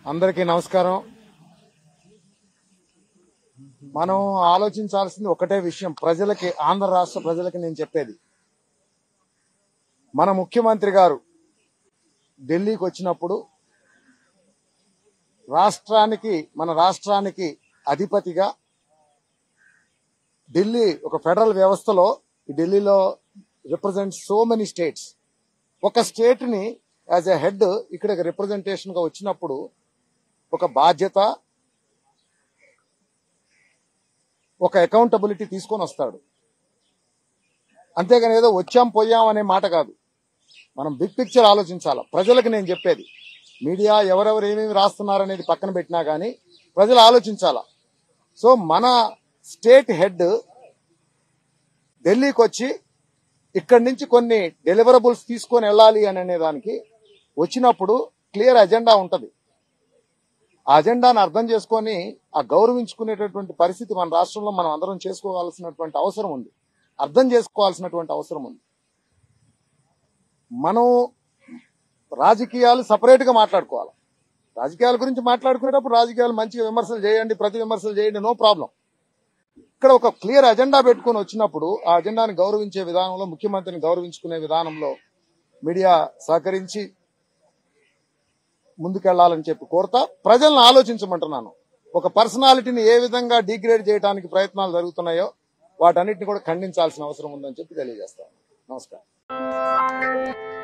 అందరికీ నమస్కారం మనం ఆలోచించాల్సింది ఒకటే విషయం ప్రజలకి ఆంధ్ర రాష్ట్ర ప్రజలకి నేను చెప్పేది మన ముఖ్యమంత్రి గారు ఢిల్లీకి వచ్చినప్పుడు రాష్ట్రానికి మన రాష్ట్రానికి అధిపతిగా ఢిల్లీ ఒక ఫెడరల్ వ్యవస్థలో ఈ ఢిల్లీలో రిప్రజెంట్ సో మెనీ స్టేట్స్ ఒక స్టేట్ ని యాజ్ ఎ హెడ్ ఇక్కడ రిప్రజెంటేషన్ గా వచ్చినప్పుడు ఒక బాధ్యత ఒక అకౌంటబిలిటీ తీసుకొని వస్తాడు అంతేగాని ఏదో వచ్చాం పోయాం అనే మాట కాదు మనం బిగ్ పిక్చర్ ఆలోచించాలి ప్రజలకు నేను చెప్పేది మీడియా ఎవరెవరు ఏమేమి రాస్తున్నారనేది పక్కన పెట్టినా కానీ ప్రజలు ఆలోచించాలా సో మన స్టేట్ హెడ్ ఢిల్లీకి వచ్చి ఇక్కడి నుంచి కొన్ని డెలివరబుల్స్ తీసుకొని వెళ్ళాలి అని అనే దానికి వచ్చినప్పుడు క్లియర్ అజెండా ఉంటది ఆ అజెండాను అర్థం చేసుకొని ఆ గౌరవించుకునేటటువంటి పరిస్థితి మన రాష్ట్రంలో మనం అందరం చేసుకోవాల్సినటువంటి అవసరం ఉంది అర్థం చేసుకోవాల్సినటువంటి అవసరం ఉంది మనం రాజకీయాలు సపరేట్ గా మాట్లాడుకోవాలి రాజకీయాల గురించి మాట్లాడుకునేటప్పుడు రాజకీయాలు మంచిగా విమర్శలు చేయండి ప్రతి విమర్శలు చేయండి నో ప్రాబ్లం ఇక్కడ ఒక క్లియర్ అజెండా పెట్టుకొని వచ్చినప్పుడు ఆ అజెండాని గౌరవించే విధానంలో ముఖ్యమంత్రిని గౌరవించుకునే విధానంలో మీడియా సహకరించి ముందుకెళ్లాలని చెప్పి కోరుతా ప్రజలను ఆలోచించమంటున్నాను ఒక పర్సనాలిటీని ఏ విధంగా డిగ్రేడ్ చేయడానికి ప్రయత్నాలు జరుగుతున్నాయో వాటన్నిటిని కూడా ఖండించాల్సిన అవసరం ఉందని చెప్పి తెలియజేస్తాను నమస్కారం